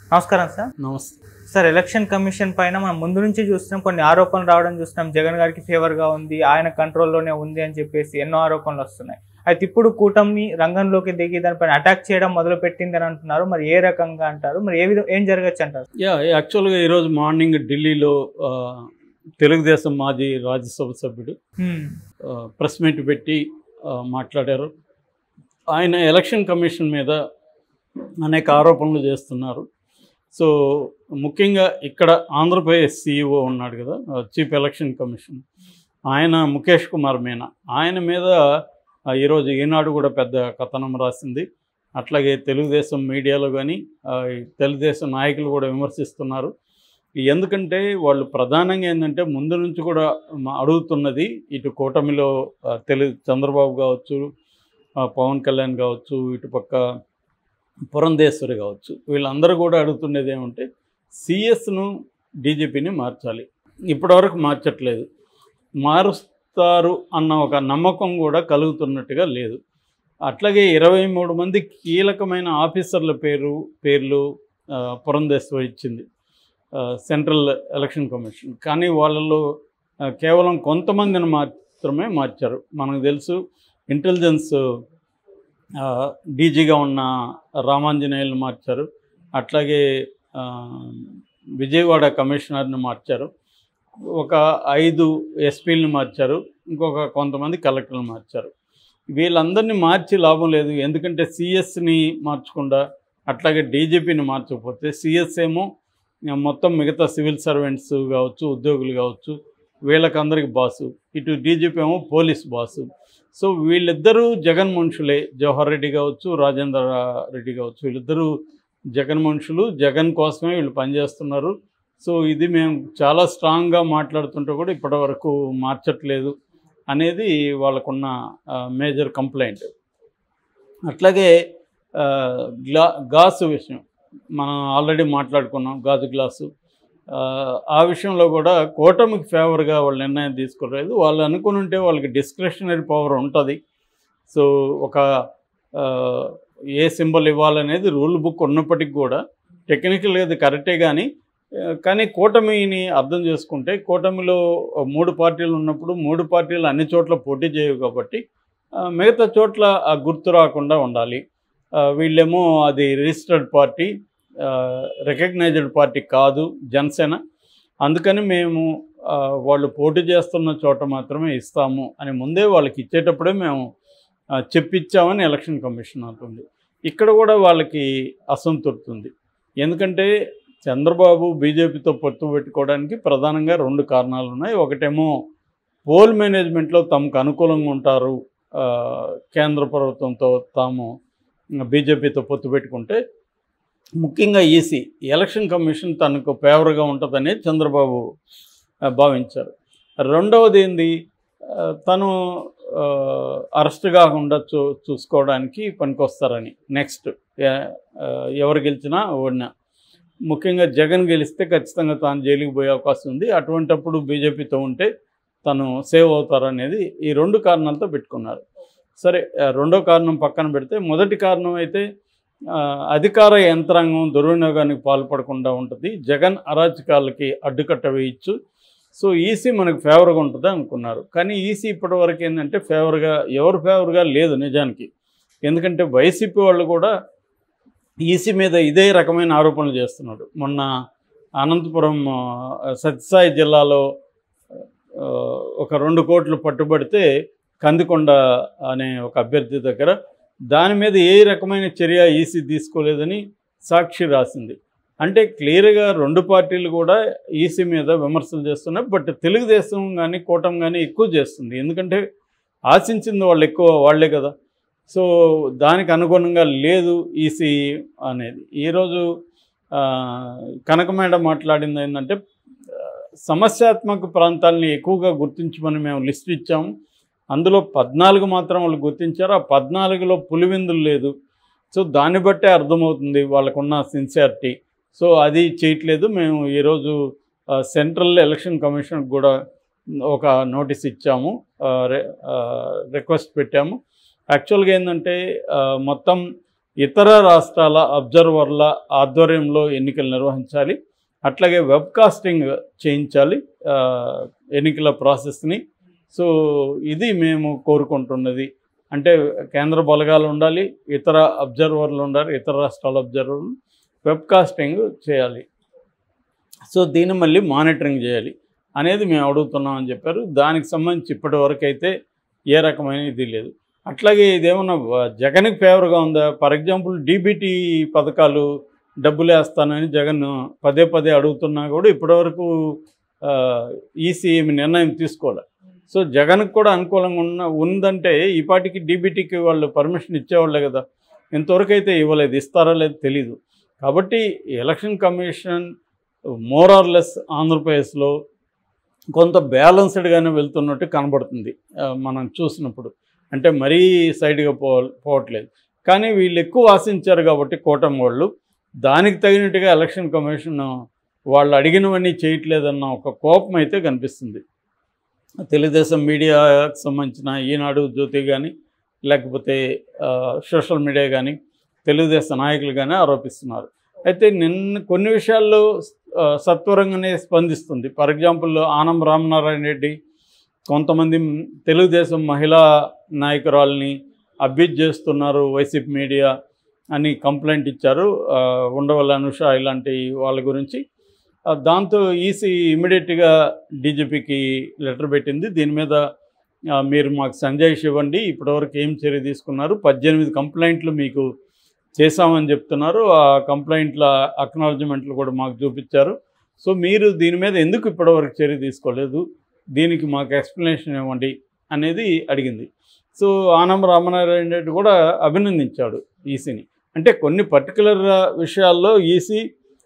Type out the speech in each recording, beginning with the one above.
నమస్కారం సార్ నమస్తే sir election commission పైన మనం ముందు నుంచి చూస్తున్నాం కొన్ని ఆరోపణలు రావడం చూస్తున్నాం జగన్ గారికి ఫేవర్ గా ఉంది ఆయన కంట్రోల్లోనే ఉంది అని చెప్పేసి ఎన్నో ఆరోపణలు వస్తున్నాయి అయితే ఇప్పుడు కూటమి రంగంలోకి దిగి దానిపైన అటాక్ చేయడం మొదలు పెట్టింది అని అంటున్నారు మరి ఏ రకంగా అంటారు మరి ఏ విధం ఏం జరగచ్చు అంటారు యా యాక్చువల్గా ఈరోజు మార్నింగ్ ఢిల్లీలో ఆ, తెలుగుదేశం మాజీ రాజ్యసభ సభ్యుడు హ్మ్. ఆ, ప్రెస్ మీట్ పెట్టి ఆ, మాట్లాడారు ఆయన ఎలక్షన్ కమిషన్ మీద అనేక ఆరోపణలు చేస్తున్నారు సో ముఖ్యంగా ఇక్కడ ఆంధ్రప్రదేశ్ సీఈఓ ఉన్నాడు కదా ఆ, చీఫ్ ఎలక్షన్ కమిషన్ ఆయన ముఖేష్ కుమార్ మీనా ఆయన మీద ఆ, ఈరోజు ఈనాడు కూడా పెద్ద కథనం రాసింది అట్లాగే తెలుగుదేశం మీడియాలో కానీ తెలుగుదేశం నాయకులు కూడా విమర్శిస్తున్నారు ఎందుకంటే వాళ్ళు ప్రధానంగా ఏంటంటే ముందు నుంచి కూడా మ- అడుగుతున్నది ఇటు కూటమిలో ఆ, తెలుగు చంద్రబాబు కావచ్చు ఆ, పవన్ కళ్యాణ్ కావచ్చు ఇటు పక్క పురంధేశ్వరి కావచ్చు వీళ్ళందరూ కూడా అడుగుతున్నది ఏమంటే సిఎస్ను డీజీపీని మార్చాలి ఇప్పటివరకు మార్చట్లేదు మారుస్తారు అన్న ఒక నమ్మకం కూడా కలుగుతున్నట్టుగా లేదు అట్లాగే ఇరవై మూడు మంది కీలకమైన ఆఫీసర్ల పేరు పేర్లు ఆ, పురంధేశ్వరి ఇచ్చింది ఆ, సెంట్రల్ ఎలక్షన్ కమిషన్ కానీ వాళ్ళలో ఆ, కేవలం కొంతమందిని మాత్రమే మార్చారు మనకు తెలుసు ఇంటెలిజెన్స్ ఆ, డీజీగా ఉన్న రామాంజనేయులను మార్చారు అట్లాగే ఆ, విజయవాడ కమిషనర్ని మార్చారు ఒక ఐదు ఎస్పీలను మార్చారు ఇంకొక కొంతమంది కలెక్టర్లు మార్చారు వీళ్ళందరినీ మార్చి లాభం లేదు ఎందుకంటే సిఎస్ని మార్చకుండా అట్లాగే డీజీపీని మార్చకపోతే సిఎస్ ఏమో ఆ, మొత్తం మిగతా సివిల్ సర్వెంట్స్ కావచ్చు ఉద్యోగులు కావచ్చు వీళ్ళకందరికి బాసు ఇటు డీజీపీ ఏమో పోలీస్ బాసు సో వీళ్ళిద్దరూ జగన్ మనుషులే జవహర్ రెడ్డి కావచ్చు రాజేంద్ర రెడ్డి కావచ్చు వీళ్ళిద్దరూ జగన్ మనుషులు జగన్ కోసమే వీళ్ళు పనిచేస్తున్నారు సో ఇది మేము చాలా స్ట్రాంగ్గా మాట్లాడుతుంటే కూడా ఇప్పటివరకు మార్చట్లేదు అనేది వాళ్ళకున్న మేజర్ కంప్లైంట్ అట్లాగే ఆ, గ్లా గాసు విషయం మనం ఆల్రెడీ మాట్లాడుకున్నాం గాజు గ్లాసు ఆ, ఆ విషయంలో కూడా కూటమికి ఫేవర్గా వాళ్ళు నిర్ణయం తీసుకోలేదు వాళ్ళు అనుకుని ఉంటే వాళ్ళకి డిస్క్రిషనరీ పవర్ ఉంటుంది సో ఒక ఆ, ఏ సింబల్ ఇవ్వాలనేది రూల్ బుక్ ఉన్నప్పటికీ కూడా టెక్నికల్గా అది కరెక్టే కానీ ఆ, కానీ కూటమిని అర్థం చేసుకుంటే కూటమిలో మూడు పార్టీలు ఉన్నప్పుడు మూడు పార్టీలు అన్ని చోట్ల పోటీ చేయవు కాబట్టి ఆ, మిగతా చోట్ల ఆ గుర్తు రాకుండా ఉండాలి ఆ, వీళ్ళేమో అది రిజిస్టర్డ్ పార్టీ రికగ్నైజ్డ్ పార్టీ కాదు జనసేన అందుకని మేము ఆ, వాళ్ళు పోటీ చేస్తున్న చోట మాత్రమే ఇస్తాము అని ముందే వాళ్ళకి ఇచ్చేటప్పుడే మేము ఆ, చెప్పిచ్చామని ఎలక్షన్ కమిషన్ అంటుంది ఇక్కడ కూడా వాళ్ళకి అసంతృప్తి ఉంది ఎందుకంటే చంద్రబాబు బీజేపీతో పొత్తు పెట్టుకోవడానికి ప్రధానంగా రెండు కారణాలు ఉన్నాయి ఒకటేమో పోల్ మేనేజ్మెంట్లో తమకు అనుకూలంగా ఉంటారు ఆ, కేంద్ర ప్రభుత్వంతో తాము బీజేపీతో పొత్తు పెట్టుకుంటే ముఖ్యంగా ఈసీ ఎలక్షన్ కమిషన్ తనకు ఫేవర్గా ఉంటుందని చంద్రబాబు ఆ, భావించారు రెండవది ఏంది ఆ, తను ఆ, అరెస్ట్ కాకుండా చూ చూసుకోవడానికి పనికొస్తారని నెక్స్ట్ ఎ- ఆ, ఎవరు గెలిచినా ఓడినా ముఖ్యంగా జగన్ గెలిస్తే ఖచ్చితంగా తాను జైలుకి పోయే అవకాశం ఉంది అటువంటప్పుడు బీజేపీతో ఉంటే తను సేవ్ అవుతారనేది ఈ రెండు కారణాలతో పెట్టుకున్నారు సరే ఆ, రెండో కారణం పక్కన పెడితే మొదటి కారణం అయితే ఆ, అధికార యంత్రాంగం దుర్వినియోగానికి పాల్పడకుండా ఉంటుంది జగన్ అరాచకాలకి అడ్డుకట్ట వేయచ్చు సో ఈసీ మనకు ఫేవర్గా ఉంటుంది అనుకున్నారు కానీ ఈసీ ఇప్పటివరకు ఏంటంటే ఫేవర్గా ఎవరు ఫేవర్గా లేదు నిజానికి ఎందుకంటే వైసీపీ వాళ్ళు కూడా ఈసీ మీద ఇదే రకమైన ఆరోపణలు చేస్తున్నాడు మొన్న అనంతపురం ఆ, సత్యసాయి జిల్లాలో ఆ, ఒక రెండు కోట్లు పట్టుబడితే కందికొండ అనే ఒక అభ్యర్థి దగ్గర దాని మీద ఏ రకమైన చర్య ఈసీ తీసుకోలేదని సాక్షి రాసింది అంటే క్లియర్గా రెండు పార్టీలు కూడా ఈసీ మీద విమర్శలు చేస్తున్నాయి బట్ తెలుగుదేశం కానీ కూటమి కానీ ఎక్కువ చేస్తుంది ఎందుకంటే ఆశించింది వాళ్ళు ఎక్కువ వాళ్ళే కదా సో దానికి అనుగుణంగా లేదు ఈసీ అనేది ఈరోజు ఆ, కనక మేడం మాట్లాడింది ఏంటంటే ఆ, సమస్యాత్మక ప్రాంతాలని ఎక్కువగా గుర్తించమని మేము లిస్ట్ ఇచ్చాము అందులో పద్నాలుగు మాత్రం వాళ్ళు గుర్తించారు ఆ పద్నాలుగులో పులివిందులు లేదు సో దాన్ని బట్టే అర్థమవుతుంది వాళ్ళకున్న సిన్సియారిటీ సో అది చేయట్లేదు మేము ఈరోజు ఆ, సెంట్రల్ ఎలక్షన్ కమిషన్ కూడా ఒక నోటీస్ ఇచ్చాము ఆ, రె- ఆ, రిక్వెస్ట్ పెట్టాము యాక్చువల్గా ఏంటంటే ఆ, మొత్తం ఇతర రాష్ట్రాల అబ్జర్వర్ల ఆధ్వర్యంలో ఎన్నికలు నిర్వహించాలి అట్లాగే వెబ్కాస్టింగ్ చేయించాలి ఆ, ఎన్నికల ప్రాసెస్ని సో ఇది మేము కోరుకుంటున్నది అంటే కేంద్ర బలగాలు ఉండాలి ఇతర అబ్జర్వర్లు ఉండాలి ఇతర రాష్ట్రాల అబ్జర్వర్లు వెబ్కాస్టింగ్ చేయాలి సో దీన్ని మళ్ళీ మానిటరింగ్ చేయాలి అనేది మేము అడుగుతున్నామని చెప్పారు దానికి సంబంధించి ఇప్పటి వరకు అయితే ఏ రకమైన ఇది లేదు అట్లాగే ఇదేమన్నా వ- జగన్కి ఫేవర్గా ఉందా ఫర్ ఎగ్జాంపుల్ డీబీటీ పథకాలు డబ్బులు వేస్తానని జగన్ పదే పదే అడుగుతున్నా కూడా ఇప్పటివరకు ఈసీ ఏమి నిర్ణయం తీసుకోవాలి సో జగన్కి కూడా అనుకూలంగా ఉన్న ఉందంటే ఈ పాటికి డీబీటీకి వాళ్ళు పర్మిషన్ ఇచ్చేవాళ్ళే కదా ఇంతవరకు అయితే ఇవ్వలేదు ఇస్తారో లేదో తెలీదు కాబట్టి election commission more or less ఆంధ్రప్రదేశ్లో కొంత బ్యాలెన్స్డ్గానే వెళ్తున్నట్టు కనబడుతుంది ఆ, మనం చూసినప్పుడు అంటే మరీ సైడ్గా పో పోవట్లేదు కానీ వీళ్ళు ఎక్కువ ఆశించారు కాబట్టి కూటమి వాళ్ళు దానికి తగినట్టుగా ఎలక్షన్ కమిషన్ వాళ్ళు అడిగినవన్నీ చేయట్లేదన్న ఒక కోపం అయితే కనిపిస్తుంది తెలుగుదేశం మీడియాకు సంబంధించిన ఈనాడు జ్యోతి కానీ లేకపోతే ఆ, సోషల్ మీడియా కానీ తెలుగుదేశం నాయకులు కానీ ఆరోపిస్తున్నారు అయితే నిన్న కొన్ని విషయాల్లో ఆ, సత్వరంగానే స్పందిస్తుంది ఫర్ ఎగ్జాంపుల్ ఆనం రామనారాయణ రెడ్డి కొంతమంది తెలుగుదేశం మహిళా నాయకురాల్ని అబ్యూజ్ చేస్తున్నారు వైసీపీ మీడియా అని కంప్లైంట్ ఇచ్చారు ఆ, ఉండవల్లి అనుష ఇలాంటి వాళ్ళ గురించి ఆ, దాంతో ఈసీ ఇమీడియట్గా డీజీపీకి లెటర్ పెట్టింది దీని మీద ఆ, మీరు మాకు సంజాయిష్ ఇవ్వండి ఇప్పటివరకు ఏం చర్య తీసుకున్నారు పద్దెనిమిది కంప్లైంట్లు మీకు చేశామని చెప్తున్నారు ఆ కంప్లైంట్ల అక్నాలజ్మెంట్లు కూడా మాకు చూపించారు సో మీరు దీని మీద ఎందుకు ఇప్పటివరకు చర్య తీసుకోలేదు దీనికి మాకు ఎక్స్ప్లెనేషన్ ఇవ్వండి అనేది అడిగింది సో ఆనం రామనారాయణ రెడ్డి కూడా అభినందించాడు ఈసీని అంటే కొన్ని పర్టికులర్ విషయాల్లో ఈసీ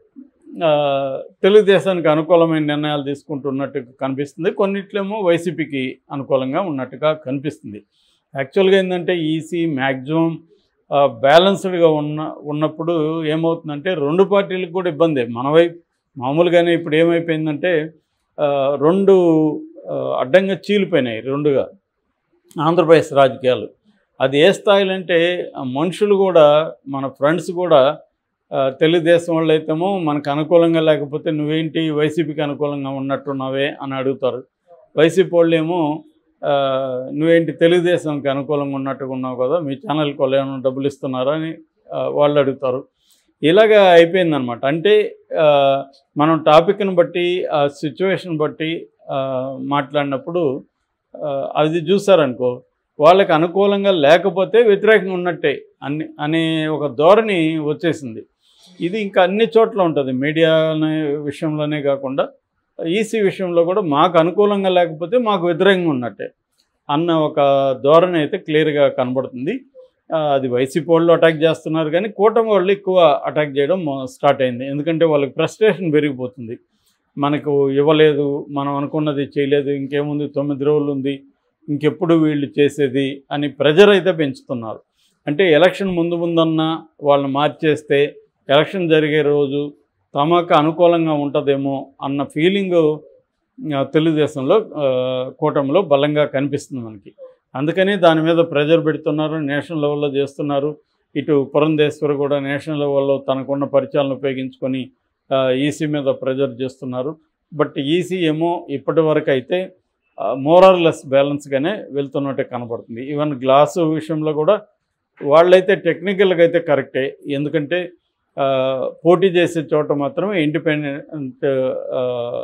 ఆ, తెలుగుదేశానికి అనుకూలమైన నిర్ణయాలు తీసుకుంటున్నట్టు కనిపిస్తుంది కొన్నిట్లేమో వైసీపీకి అనుకూలంగా ఉన్నట్టుగా కనిపిస్తుంది యాక్చువల్గా ఏంటంటే ఈసీ మ్యాక్సిమం బ్యాలెన్స్డ్గా ఉన్న ఉన్నప్పుడు ఏమవుతుందంటే రెండు పార్టీలకు కూడా ఇబ్బంది మన వైపు మామూలుగానే ఇప్పుడు ఏమైపోయిందంటే ఆ, రెండు ఆ, అడ్డంగా చీలిపోయినాయి రెండుగా ఆంధ్రప్రదేశ్ రాజకీయాలు అది ఏ స్థాయిలో అంటే ఆ మనుషులు కూడా మన ఫ్రెండ్స్ కూడా ఆ, తెలుగుదేశం వాళ్ళు అయితేమో మనకు అనుకూలంగా లేకపోతే నువ్వేంటి వైసీపీకి అనుకూలంగా ఉన్నట్టున్నావే అని అడుగుతారు వైసీపీ వాళ్ళు ఏమో ఆ, నువ్వేంటి తెలుగుదేశంకి అనుకూలంగా ఉన్నట్టుగా ఉన్నావు కదా మీ ఛానల్కి వాళ్ళు ఏమైనా డబ్బులు ఇస్తున్నారా అని ఆ, వాళ్ళు అడుగుతారు ఇలాగా అయిపోయిందనమాట అంటే ఆ, మనం టాపిక్ని బట్టి ఆ సిచ్యువేషన్ బట్టి ఆ, మాట్లాడినప్పుడు ఆ, అది చూసారనుకో వాళ్ళకి అనుకూలంగా లేకపోతే వ్యతిరేకంగా ఉన్నట్టే అన్ని అనే ఒక ధోరణి వచ్చేసింది ఇది ఇంకా అన్ని చోట్ల ఉంటుంది మీడియా అనే విషయంలోనే కాకుండా ఈసీ విషయంలో కూడా మాకు అనుకూలంగా లేకపోతే మాకు వ్యతిరేకంగా ఉన్నట్టే అన్న ఒక ధోరణి అయితే క్లియర్గా కనబడుతుంది ఆ, అది వైసీపీ వాళ్ళు అటాక్ చేస్తున్నారు కానీ కూటమి వాళ్ళు ఎక్కువ అటాక్ చేయడం స్టార్ట్ అయింది ఎందుకంటే వాళ్ళకి ఫ్రస్ట్రేషన్ పెరిగిపోతుంది మనకు ఇవ్వలేదు మనం అనుకున్నది చేయలేదు ఇంకేముంది తొమ్మిది రోజులు ఉంది ఇంకెప్పుడు వీళ్ళు చేసేది అని ప్రెజర్ అయితే పెంచుతున్నారు అంటే ఎలక్షన్ ముందు ముందన్న వాళ్ళని మార్చేస్తే ఎలక్షన్ జరిగే రోజు తమకు అనుకూలంగా ఉంటుందేమో అన్న ఫీలింగ్ తెలుగుదేశంలో ఆ, కూటమిలో బలంగా కనిపిస్తుంది మనకి అందుకని దాని మీద ప్రెజర్ పెడుతున్నారు నేషనల్ లెవెల్లో చేస్తున్నారు ఇటు పురంధేశ్వరి కూడా నేషనల్ లెవెల్లో తనకున్న పరిచయాలను ఉపయోగించుకొని ఈసీ మీద ప్రెజర్ చేస్తున్నారు బట్ ఈసీ ఏమో ఇప్పటి వరకు అయితే మోరార్ లెస్ బ్యాలెన్స్గానే వెళ్తున్నట్టే కనబడుతుంది ఈవెన్ గ్లాసు విషయంలో కూడా వాళ్ళైతే టెక్నికల్గా అయితే కరెక్టే ఎందుకంటే ఆ, పోటీ చేసే చోట మాత్రమే ఇండిపెండెంట్ ఆ,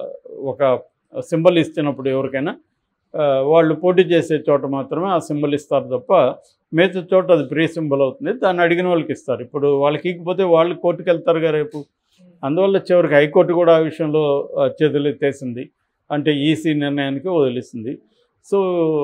ఒక సింబల్ ఇచ్చినప్పుడు ఎవరికైనా ఆ, వాళ్ళు పోటీ చేసే చోట మాత్రమే ఆ సింబల్ ఇస్తారు తప్ప మిగతా చోట అది ప్రీ సింబల్ అవుతుంది దాన్ని అడిగిన వాళ్ళకి ఇస్తారు ఇప్పుడు వాళ్ళకి ఇకపోతే వాళ్ళు కోర్టుకు వెళ్తారుగా రేపు అందువల్ల చివరికి హైకోర్టు కూడా ఆ విషయంలో ఆ, చేతులు ఎత్తేసింది అంటే ఈసీ నిర్ణయానికి వదిలిస్తుంది సో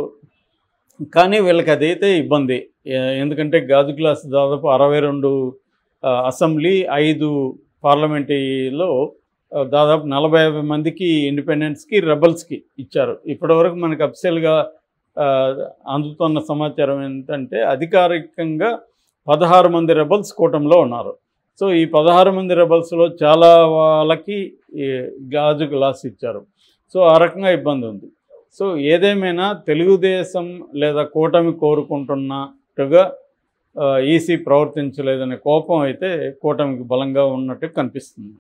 కానీ వీళ్ళకి అదైతే ఇబ్బంది ఏ- ఎందుకంటే గాజు గ్లాస్ దాదాపు అరవై రెండు ఆ, అసెంబ్లీ ఐదు పార్లమెంటరీలో ఆ, దాదాపు నలభై యాభై మందికి ఇండిపెండెన్స్కి రెబల్స్కి ఇచ్చారు ఇప్పటివరకు మనకు అఫిషియల్గా అందుతున్న సమాచారం ఏంటంటే అధికారికంగా పదహారు మంది రెబల్స్ కూటమిలో ఉన్నారు సో ఈ పదహారు మంది రెబల్స్లో చాలా వాళ్ళకి ఈ గాజు గ్లాస్ ఇచ్చారు సో ఆ రకంగా ఇబ్బంది ఉంది సో ఏదేమైనా తెలుగుదేశం లేదా కూటమి కోరుకుంటున్నట్టుగా ఈసీ ప్రవర్తించలేదనే కోపం అయితే కూటమికి బలంగా ఉన్నట్టు కనిపిస్తుంది